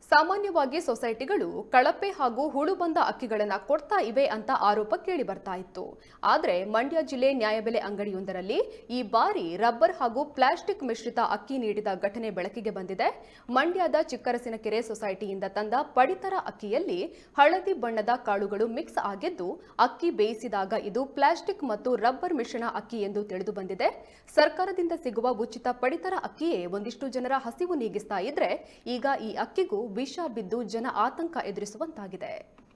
ಸಾಮಾನ್ಯವಾಗಿ ಸೊಸೈಟಿಗಳು ಕಳಪೆ ಹಾಗೂ ಹುಳು ಬಂದ ಅಕ್ಕಿಗಳನ್ನ ಕೊಡ್ತಾ ಇವೆ ಅಂತ ಆರೋಪ ಕೇಳಿ ಬರ್ತಾ ಇತ್ತು ಆದ್ರೆ ಮಂಡ್ಯ ಜಿಲ್ಲೆ ನ್ಯಾಯಬೆಲೆ ಅಂಗಡಿಯೊಂದರಲ್ಲಿ ಈ ಬಾರಿ ರಬ್ಬರ್ ಹಾಗೂ ಪ್ಲಾಸ್ಟಿಕ್ ಮಿಶ್ರಿತ ಅಕ್ಕಿ ನೀಡಿದ ಘಟನೆ ಬೆಳಕಿಗೆ ಬಂದಿದೆ ಮಂಡ್ಯದ ಚಿಕ್ಕರಸಿನಕೆರೆ ಸೊಸೈಟಿಯಿಂದ ತಂದ ಪಡಿತರ ಅಕ್ಕಿಯಲ್ಲಿ ಹಳದಿ ಬಣ್ಣದ ಕಾಳುಗಳು ಮಿಕ್ಸ್ ಆಗಿದ್ದು ಅಕ್ಕಿ ಬೇಯಿಸಿದಾಗ ಇದು ಪ್ಲಾಸ್ಟಿಕ್ ಮತ್ತು ರಬ್ಬರ್ ಮಿಶ್ರಣ ಅಕ್ಕಿ ಎಂದು ತಿಳಿದು ಬಂದಿದೆ ಸರ್ಕಾರದಿಂದ ಸಿಗುವ ಉಚಿತ ಪಡಿತರ ಅಕ್ಕಿಯೇ ಒಂದಿಷ್ಟು ಜನರ ಹಸಿವು ನೀಗಿಸ್ತಾ ಇದ್ರೆ ಈಗ ಈ ಅಕ್ಕಿಗೂ ವಿಷ ಬಿದ್ದು ಜನ ಆತಂಕ ಎದುರಿಸುವಂತಾಗಿದೆ